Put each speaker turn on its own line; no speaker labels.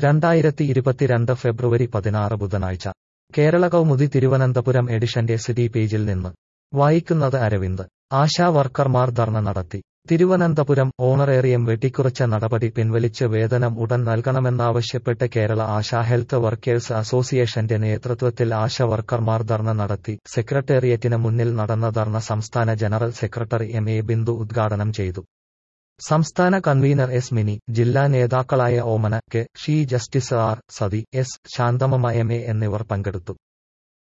രണ്ടായിരത്തി ഇരുപത്തിരണ്ട് ഫെബ്രുവരി പതിനാറ് ബുധനാഴ്ച കേരള കൗമുദി തിരുവനന്തപുരം എഡിഷന്റെ സിറ്റി പേജിൽ നിന്ന് വായിക്കുന്നത് അരവിന്ദ് ആശാ വർക്കർമാർ ധർണ നടത്തി തിരുവനന്തപുരം ഓണറേറിയം വെട്ടിക്കുറച്ച നടപടി പിൻവലിച്ച് വേതനം ഉടൻ നൽകണമെന്നാവശ്യപ്പെട്ട് കേരള ആശാ ഹെൽത്ത് വർക്കേഴ്സ് അസോസിയേഷന്റെ നേതൃത്വത്തിൽ ആശ വർക്കർമാർ ധർണ നടത്തി സെക്രട്ടേറിയറ്റിന് മുന്നിൽ നടന്ന ധർണ സംസ്ഥാന general secretary M A Bindu ഉദ്ഘാടനം ചെയ്തു സംസ്ഥാന കൺവീനർ എസ് മിനി ജില്ലാ നേതാക്കളായ ഓമന കെ ഷീ ജസ്റ്റിസ് R Sathi S Shanthama M A എന്നിവർ പങ്കെടുത്തു